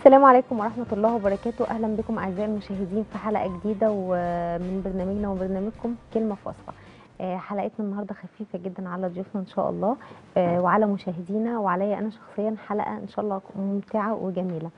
السلام عليكم ورحمة الله وبركاته أهلا بكم أعزائي المشاهدين في حلقة جديدة ومن برنامجنا وبرنامجكم كلمة في وصفة آه، حلقتنا النهاردة خفيفة جدا على ضيوفنا إن شاء الله آه، وعلى مشاهدينا وعليا أنا شخصيا حلقة إن شاء الله ممتعة وجميلة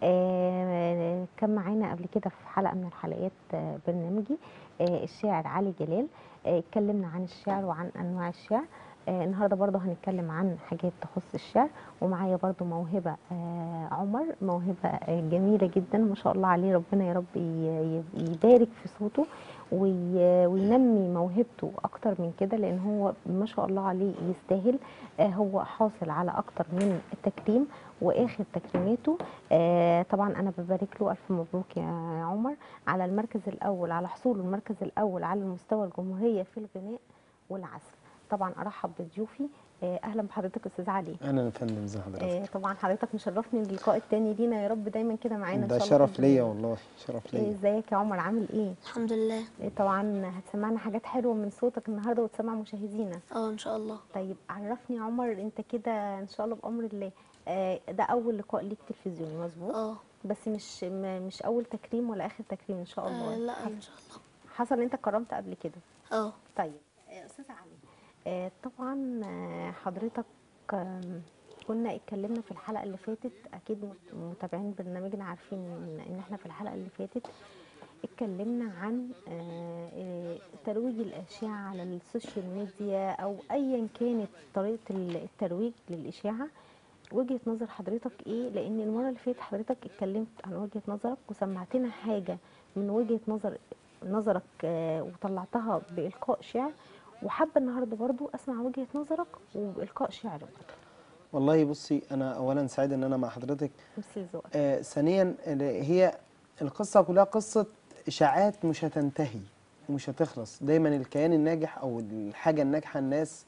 آه، كان معانا قبل كده في حلقة من الحلقات آه، برنامجي آه، الشاعر علي جلال آه، اتكلمنا عن الشعر وعن أنواع الشعر آه، النهارده برضه هنتكلم عن حاجات تخص الشعر ومعايا برضه موهبه آه، عمر موهبه آه، جميله جدا ما شاء الله عليه ربنا يا رب ي- ي- يبارك في صوته وي- وينمي موهبته اكتر من كده لان هو ما شاء الله عليه يستاهل آه، هو حاصل على اكتر من تكريم واخر تكريماته آه، طبعا انا ببارك له الف مبروك يا عمر على المركز الاول على حصوله المركز الاول على المستوى الجمهوريه في الغناء والعزف طبعا ارحب بضيوفي آه، اهلا بحضرتك استاذ علي اهلا يا فندم ازي حضرتك آه، طبعا حضرتك مشرفني اللقاء التاني لينا يا رب دايما كده معانا ان ده شاء الله شرف في ليا البرنامج. والله شرف آه، ليا ازيك يا عمر عامل ايه الحمد لله آه، طبعا هتسمعنا حاجات حلوه من صوتك النهارده وتسمع مشاهدينا اه ان شاء الله طيب عرفني يا عمر انت كده ان شاء الله بامر الله آه، ده اول لقاء ليك تلفزيوني مظبوط اه بس مش م- مش اول تكريم ولا اخر تكريم ان شاء الله آه، لا ان شاء الله حصل انت كرمت قبل كده اه طيب آه، استاذ علي آه، طبعا آه، حضرتك آم، كنا اتكلمنا في الحلقه اللي فاتت اكيد مت- متابعين برنامجنا عارفين ان إن احنا في الحلقه اللي فاتت اتكلمنا عن آه، آه، ترويج الاشعه على السوشيال ميديا او ايا كانت طريقه ال- الترويج للاشاعه وجهه نظر حضرتك ايه لان المره اللي فاتت حضرتك اتكلمت عن وجهه نظرك وسمعتنا حاجه من وجهه نظر نظرك آه، وطلعتها بالقاء شعر وحابه النهارده برضو اسمع وجهه نظرك وبالقاء شعر برضو والله بصي انا اولا سعيد ان انا مع حضرتك مثل ذوقك آه ثانيا ال- هي القصه كلها قصه اشاعات مش هتنتهي ومش هتخلص دايما الكيان الناجح او الحاجه الناجحه الناس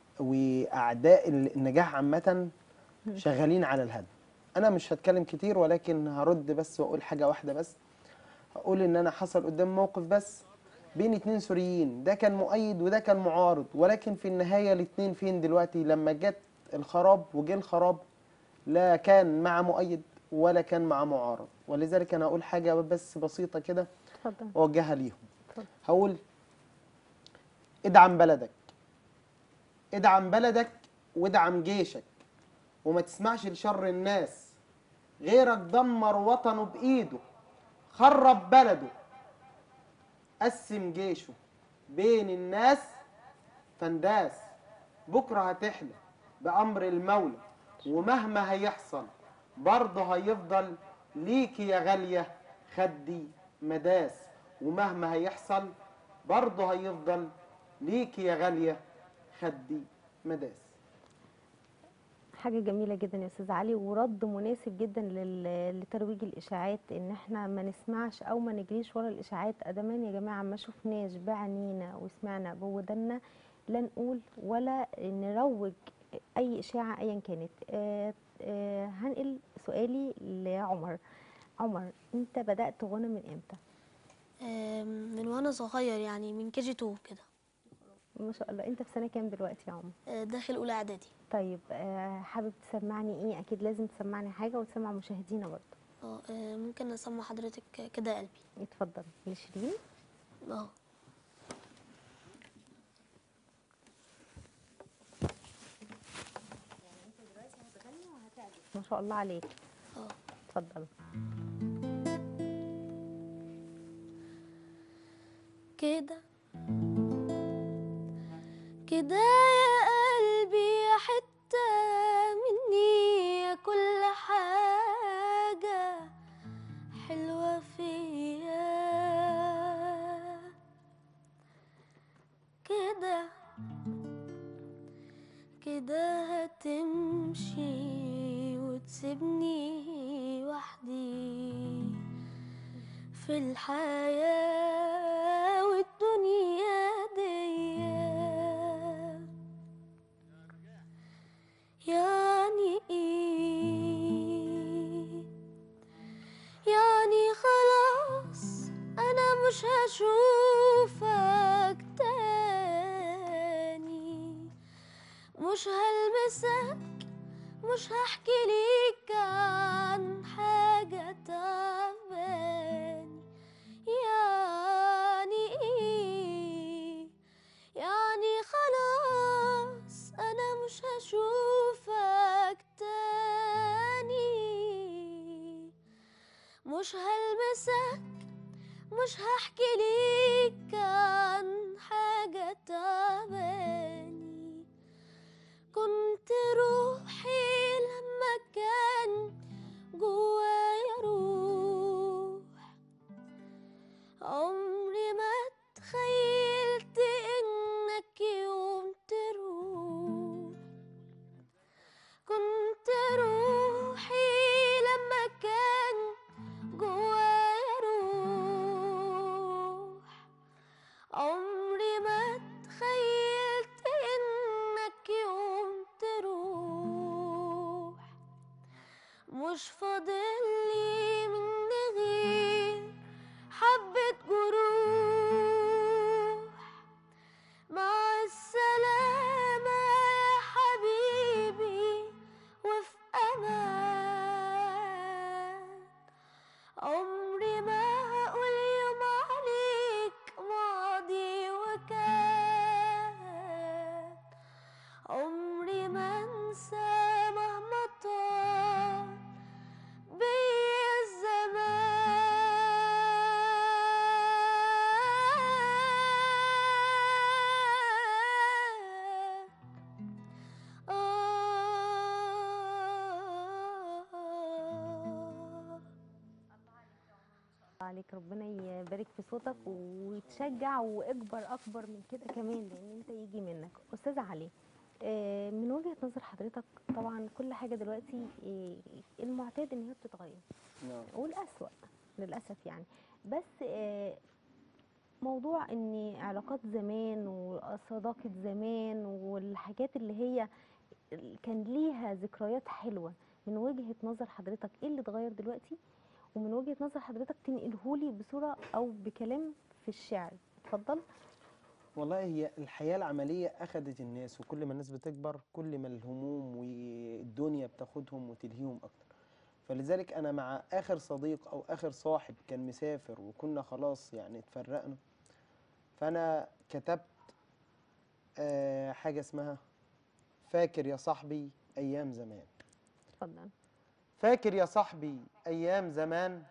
واعداء ال- النجاح عامه شغالين على الهدم انا مش هتكلم كتير ولكن هرد بس واقول حاجه واحده بس هقول ان انا حصل قدام موقف بس بين اتنين سوريين ده كان مؤيد وده كان معارض ولكن في النهايه الاتنين فين دلوقتي لما جت الخراب وجه الخراب لا كان مع مؤيد ولا كان مع معارض ولذلك انا هقول حاجه بس بسيطه كده اتفضل اوجهها ليهم اتفضل. هقول ادعم بلدك ادعم بلدك وادعم جيشك وما تسمعش لشر الناس غيرك دمر وطنه بإيده خرب بلده قسم جيشه بين الناس فنداس بكرة هتحلى بأمر المولى ومهما هيحصل برضه هيفضل ليكي يا غالية خدي مداس ومهما هيحصل برضه هيفضل ليكي يا غالية خدي مداس حاجة جميلة جدا يا أستاذ علي ورد مناسب جدا لل- لترويج الإشاعات إن إحنا ما نسمعش أو ما نجريش ورا الإشاعات أدمان يا جماعة ما شفناش بعينينا وسمعنا بودنا لا نقول ولا نروج أي إشاعة أيا كانت آه آه هنقل سؤالي لعمر عمر أنت بدأت غنى من إمتى؟ آم، من وانا صغير يعني من كي جي 2 كده ما شاء الله أنت في سنة كام دلوقتي يا عمر؟ آه، داخل اولى اعدادي طيب آه حابب تسمعني إيه؟ أكيد لازم تسمعني حاجة وتسمع مشاهدينا برضه اه آه، ممكن اسمع حضرتك كده يا قلبي اتفضل لشيرين اه ما شاء الله عليك اه اتفضل كده كده يا قلبي يا حتة مني يا كل حاجة حلوة فيا كده كده هتمشي وتسيبني وحدي في الحياة والدنيا دي يعني ايه يعني خلاص انا مش هشوفك تاني مش هلمسك مش هحكي ليك عن حاجة تعباني يعني ايه يعني خلاص انا مش هشوفك تاني مش هلمسك مش هحكي ليك عن حاجة تعباني كنت روحي لما كان جوايا روح عمري ما تخيلت انك يوم تروح كنت روحي لما كان جوايا روح عمري ما تخيلت انك يوم تروح مش فاضلي مني غير حبة جروح مع السلامة يا حبيبي وفي أمان عمري ما هقول يوم عليك ماضي وكان عمري ما انسى مهما طال بيا الزمان آه عليك ربنا يبارك في صوتك وتشجع واكبر اكبر من كده كمان لان انت يجي منك استاذ علي آه، من وجهة نظر حضرتك طبعا كل حاجة دلوقتي آه، المعتاد ان هي بتتغير نعم والأسوأ للأسف يعني بس آه، موضوع ان علاقات زمان وصداقة زمان والحاجات اللي هي كان ليها ذكريات حلوة من وجهة نظر حضرتك ايه اللي اتغير دلوقتي ومن وجهة نظر حضرتك تنقلهولي بصورة او بكلام في الشعر اتفضل والله هي الحياة العملية أخدت الناس وكل ما الناس بتكبر كل ما الهموم والدنيا بتاخدهم وتلهيهم أكتر فلذلك أنا مع آخر صديق أو آخر صاحب كان مسافر وكنا خلاص يعني اتفرقنا فأنا كتبت آه حاجة اسمها فاكر يا صاحبي أيام زمان اتفضل فاكر يا صاحبي أيام زمان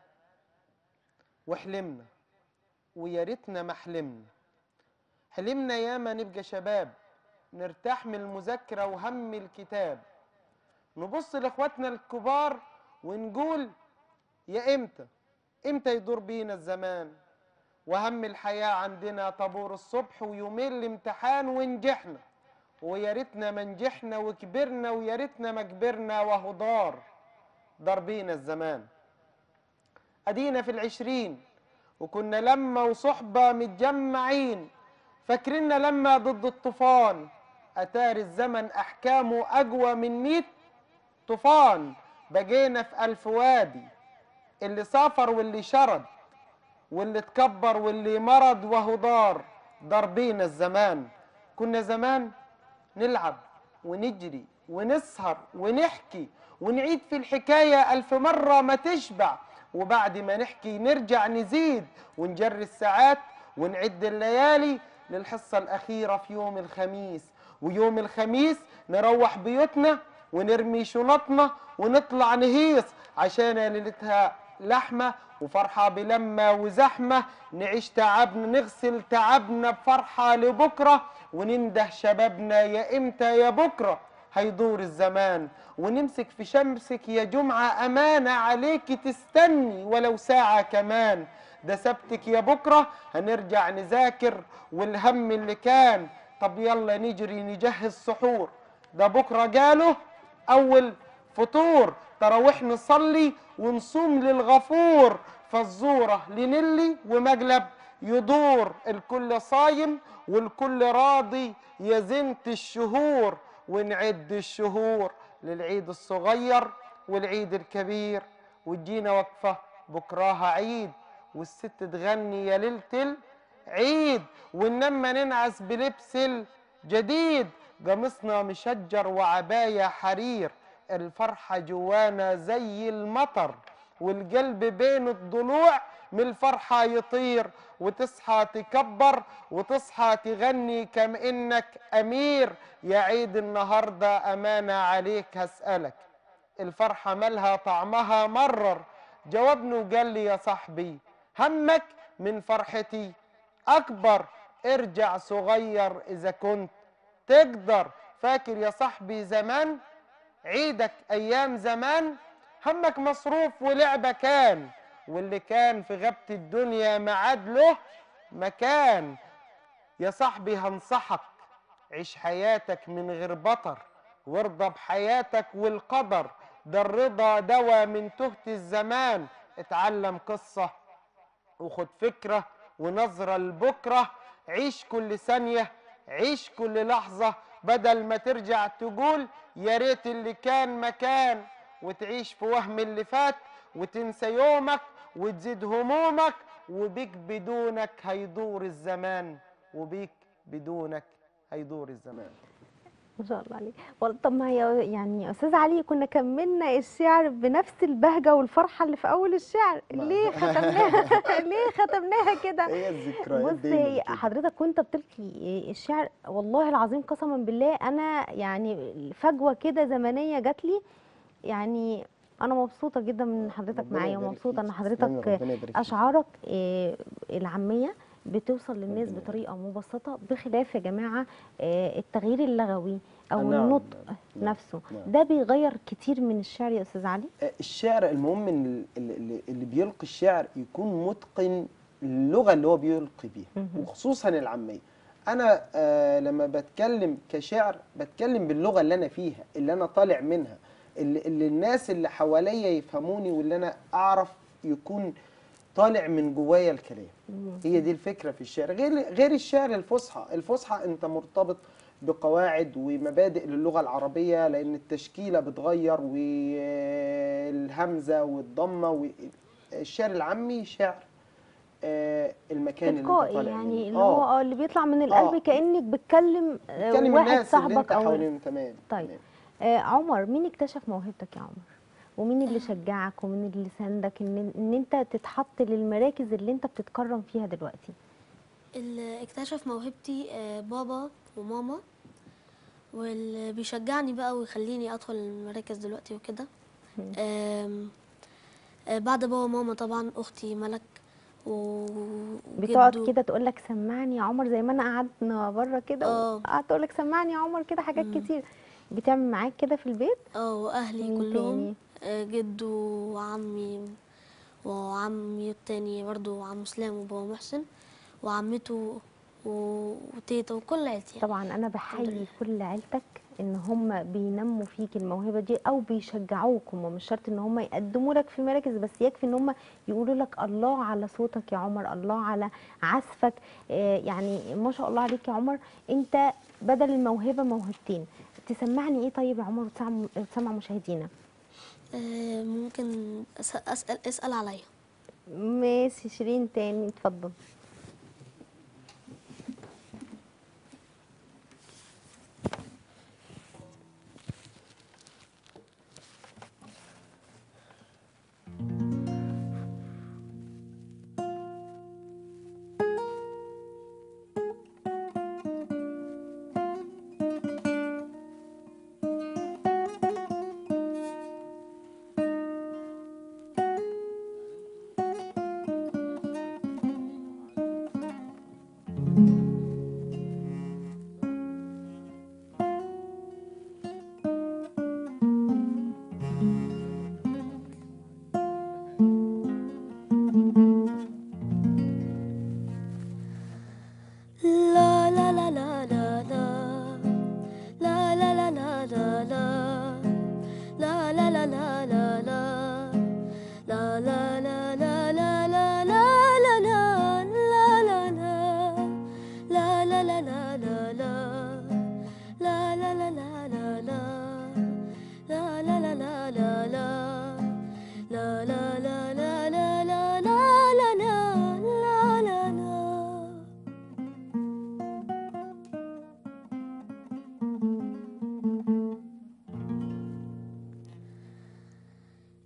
وحلمنا ويا ريتنا ما حلمنا حلمنا ياما نبقى شباب نرتاح من المذاكرة وهم الكتاب نبص لإخواتنا الكبار ونقول يا إمتى إمتى يدور بينا الزمان وهم الحياة عندنا طابور الصبح ويومين الامتحان ونجحنا ويا ريتنا ما نجحنا وكبرنا ويا ريتنا ما كبرنا وهو دار دار بينا الزمان أدينا في العشرين وكنا لما وصحبة متجمعين فاكرنا لما ضد الطوفان أتار الزمن أحكامه أقوى من ميت طوفان بقينا في ألف وادي اللي سافر واللي شرد واللي اتكبر واللي مرض وهو دار دار بينا الزمان كنا زمان نلعب ونجري ونسهر ونحكي ونعيد في الحكاية ألف مرة ما تشبع وبعد ما نحكي نرجع نزيد ونجري الساعات ونعد الليالي للحصة الأخيرة في يوم الخميس ويوم الخميس نروح بيوتنا ونرمي شنطنا ونطلع نهيص عشان ليلتها لحمة وفرحة بلمة وزحمة نعيش تعبنا نغسل تعبنا بفرحة لبكرة وننده شبابنا يا امتى يا بكرة هيدور الزمان ونمسك في شمسك يا جمعة أمانة عليك تستني ولو ساعة كمان ده سبتك يا بكرة هنرجع نذاكر والهم اللي كان طب يلا نجري نجهز سحور ده بكرة جاله أول فطور تراويح نصلي ونصوم للغفور فالزورة لنلي ومجلب يدور الكل صايم والكل راضي يا زنت الشهور ونعد الشهور للعيد الصغير والعيد الكبير وتجينا وقفة بكراها عيد والست تغني يا ليلة العيد ونما ننعس بلبس الجديد قميصنا مشجر وعباية حرير الفرحة جوانا زي المطر والقلب بين الضلوع من الفرحة يطير وتصحى تكبر وتصحى تغني كم إنك أمير يا عيد النهاردة أمانة عليك هسألك الفرحة مالها طعمها مرر جاوبني وقال لي يا صاحبي همك من فرحتي أكبر ارجع صغير إذا كنت تقدر فاكر يا صاحبي زمان عيدك أيام زمان همك مصروف ولعبة كان واللي كان في غابة الدنيا معاد له مكان يا صاحبي هنصحك عيش حياتك من غير بطر وارضى بحياتك والقدر ده الرضا دوا من تهت الزمان اتعلم قصة وخد فكرة ونظرة لبكرة عيش كل ثانية عيش كل لحظة بدل ما ترجع تقول يا ريت اللي كان مكان وتعيش في وهم اللي فات وتنسى يومك وتزيد همومك وبيك بدونك هيدور الزمان وبيك بدونك هيدور الزمان ما شاء الله عليك والله طب ما هي يعني يا استاذ علي كنا كملنا الشعر بنفس البهجه والفرحه اللي في اول الشعر ما- ليه ختمناها ليه ختمناها كده هي الذكريات بص دايما هي كده. حضرتك وانت بتلقي الشعر والله العظيم قسما بالله انا يعني فجوه كده زمنيه جات لي يعني انا مبسوطه جدا من حضرتك ربنا معايا يبارك ومبسوطه ان فيك. تسلمي، حضرتك ربنا يبارك فيك. اشعارك آه، العاميه بتوصل للناس ربنا بطريقه مبسطه بخلاف يا جماعه آه، التغيير اللغوي او نعم، النطق نعم، نفسه نعم. ده بيغير كتير من الشعر يا استاذ علي الشعر المهم ان ال- ال- اللي بيلقي الشعر يكون متقن اللغه اللي هو بيلقي بيها مهم. وخصوصا العاميه انا آه لما بتكلم كشعر بتكلم باللغه اللي انا فيها اللي انا طالع منها اللي, اللي الناس اللي حواليا يفهموني واللي انا اعرف يكون طالع من جوايا الكلام هي دي الفكره في الشعر غير غير الشعر الفصحى الفصحى انت مرتبط بقواعد ومبادئ للغه العربيه لان التشكيله بتغير والهمزه والضمه والشعر العامي شعر آه، المكان اللي انت تلقائي طالع يعني منه. اللي هو اه اللي بيطلع من القلب آه. كانك بتكلم آه، بتكلم واحد الناس اللي صاحبك انت او حوالين تمام طيب. تمام. آه عمر مين اكتشف موهبتك يا عمر ومين اللي شجعك ومين اللي ساندك ان ان انت تتحط للمراكز اللي انت بتتكرم فيها دلوقتي اللي اكتشف موهبتي آه، بابا وماما واللي بيشجعني بقى ويخليني ادخل المراكز دلوقتي وكده آم، آه، بعد بابا وماما طبعا اختي ملك و بتقعد وجدو. كده تقول لك سمعني يا عمر زي ما انا قعدنا بره كده اه. قعدت تقول لك سمعني يا عمر كده حاجات كتير بتعمل معاك كده في البيت اه واهلي مين كلهم تاني؟ آه، جدو وعمي وعمي التاني برضو عم سلام وبابا محسن وعمته و- وتيتا وكل عيلتي يعني. طبعا انا بحيي كل عيلتك ان هم بينموا فيك الموهبه دي او بيشجعوك هم مش شرط ان هم يقدموا لك في مراكز بس يكفي ان هم يقولوا لك الله على صوتك يا عمر الله على عزفك آه، يعني ما شاء الله عليك يا عمر انت بدل الموهبه موهبتين تسمعني ايه طيب يا عمر وتسمع وتسمع مشاهدينا آه، ممكن أس- اسال اسال عليا ماشي شيرين تاني اتفضل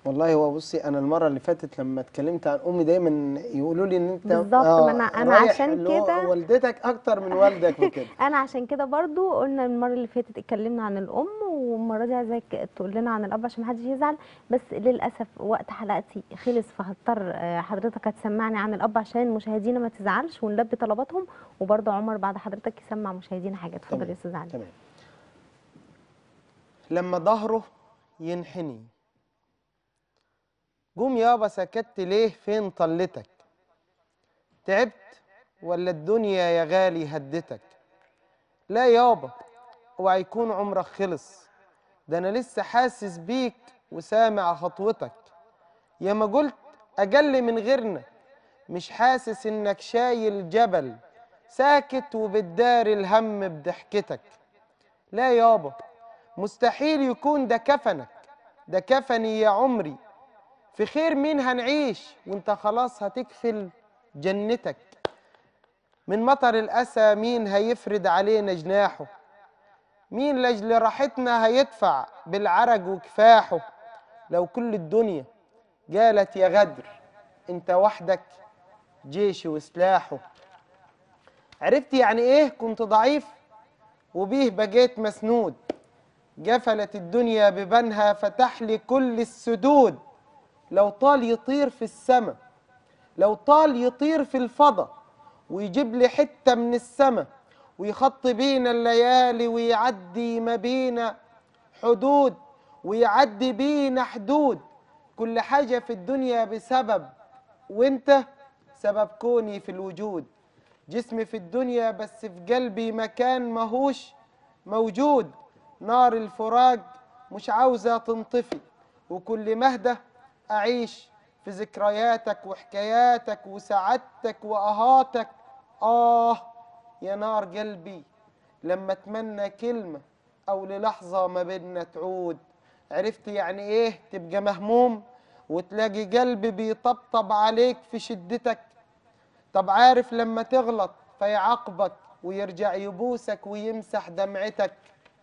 والله هو بصي انا المره اللي فاتت لما اتكلمت عن امي دايما يقولوا لي ان انت بالظبط، ما أنا- أنا رايح عشان اللي هو كده- والدتك اكتر من والدك وكده انا عشان كده برضو قلنا المره اللي فاتت اتكلمنا عن الام والمره دي عايزاك تقول لنا عن الاب عشان محدش يزعل بس للاسف وقت حلقتي خلص فهضطر آه، حضرتك هتسمعني عن الاب عشان مشاهدينا ما تزعلش ونلبي طلباتهم وبرضو عمر بعد حضرتك يسمع مشاهدينا حاجه اتفضل تمام، يا استاذ علي تمام لما ظهره ينحني قوم يابا سكت ليه فين طلتك تعبت ولا الدنيا يا غالي هدتك لا يابا اوعى يكون عمرك خلص ده انا لسه حاسس بيك وسامع خطوتك يا ما قلت اجل من غيرنا مش حاسس انك شايل جبل ساكت وبتدار الهم بضحكتك لا يابا مستحيل يكون ده كفنك ده كفني يا عمري في خير مين هنعيش وانت خلاص هتكفل جنتك من مطر الأسى مين هيفرد علينا جناحه مين لأجل راحتنا هيدفع بالعرج وكفاحه لو كل الدنيا قالت يا غدر انت وحدك جيشي وسلاحه عرفت يعني ايه كنت ضعيف وبيه بقيت مسنود قفلت الدنيا ببنها فتح لي كل السدود لو طال يطير في السماء لو طال يطير في الفضا ويجيب لي حتة من السماء ويخط بينا الليالي ويعدي ما بينا حدود ويعدي بينا حدود كل حاجة في الدنيا بسبب وانت سبب كوني في الوجود جسمي في الدنيا بس في قلبي مكان ماهوش موجود نار الفراق مش عاوزة تنطفي وكل مهدة أعيش في ذكرياتك وحكاياتك وسعادتك وأهاتك آه يا نار قلبي لما أتمنى كلمة أو للحظة ما بينا تعود عرفت يعني إيه تبقى مهموم وتلاقي قلبي بيطبطب عليك في شدتك طب عارف لما تغلط فيعاقبك ويرجع يبوسك ويمسح دمعتك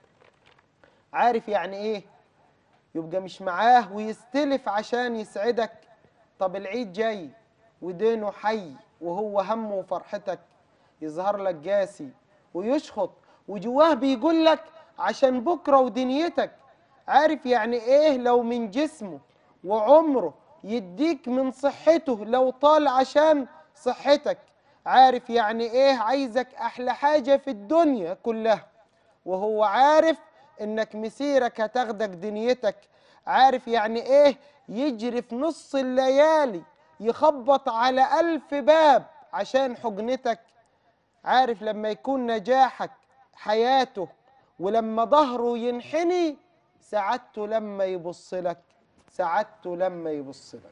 عارف يعني ايه يبقى مش معاه ويستلف عشان يسعدك طب العيد جاي ودينه حي وهو همه وفرحتك يظهر لك قاسي ويشخط وجواه بيقول لك عشان بكره ودنيتك عارف يعني ايه لو من جسمه وعمره يديك من صحته لو طال عشان صحتك عارف يعني ايه عايزك احلى حاجه في الدنيا كلها وهو عارف انك مسيرك هتاخدك دنيتك عارف يعني ايه يجري في نص الليالي يخبط على ألف باب عشان حجنتك عارف لما يكون نجاحك حياته ولما ظهره ينحني سعادته لما يبص لك سعادته لما يبص لك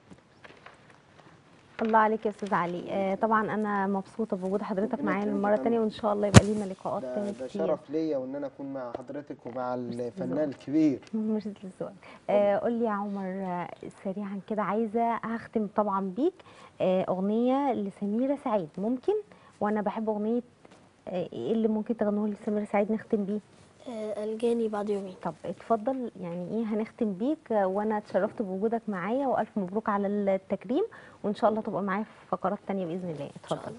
الله عليك يا استاذ علي آه طبعا انا مبسوطه بوجود حضرتك معايا المره الثانيه وان شاء الله يبقى لينا لقاءات ده, تاني ده كتير شرف ليا وان انا اكون مع حضرتك ومع الفنان الكبير مش السؤال آه قول لي يا عمر آه، سريعا كده عايزه هختم طبعا بيك آه اغنيه لسميره سعيد ممكن وانا بحب اغنيه آه، ايه اللي ممكن تغنوه لسميره سعيد نختم بيه آه، الجاني بعد يومين طب اتفضل يعني ايه هنختم بيك آه، وانا اتشرفت بوجودك معايا والف مبروك على التكريم وان شاء الله تبقى معايا في فقرات تانية باذن الله ان شاء اتفضل الله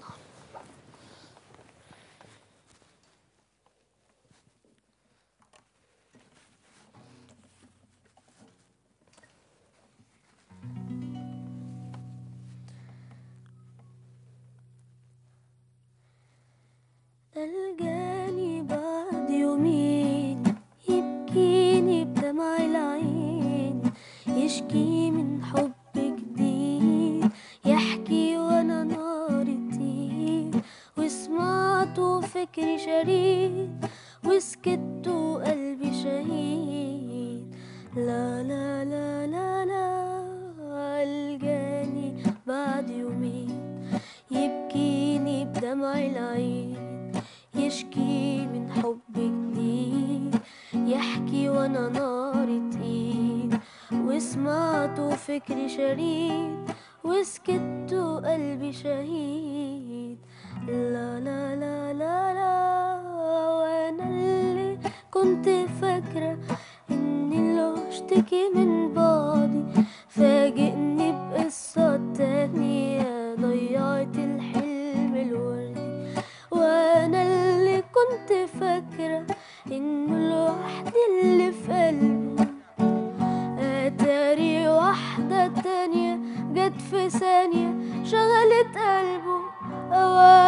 الجاني بعد يومين يبكيني بدمع العين يشكي من حب جديد يحكي وانا نار تطير وسمعته فكري شريد وسكت وقلبي شهيد لا لا لا لا لا الجاني بعد يومين يبكيني بدمع العين يشكي من حب جديد يحكي وانا نار تقيل وسمعته فكري شريد وسكت وقلبي شهيد لا لا لا لا لا وانا اللي كنت فاكرة اني لو اشتكي من بعضي قلبه أوام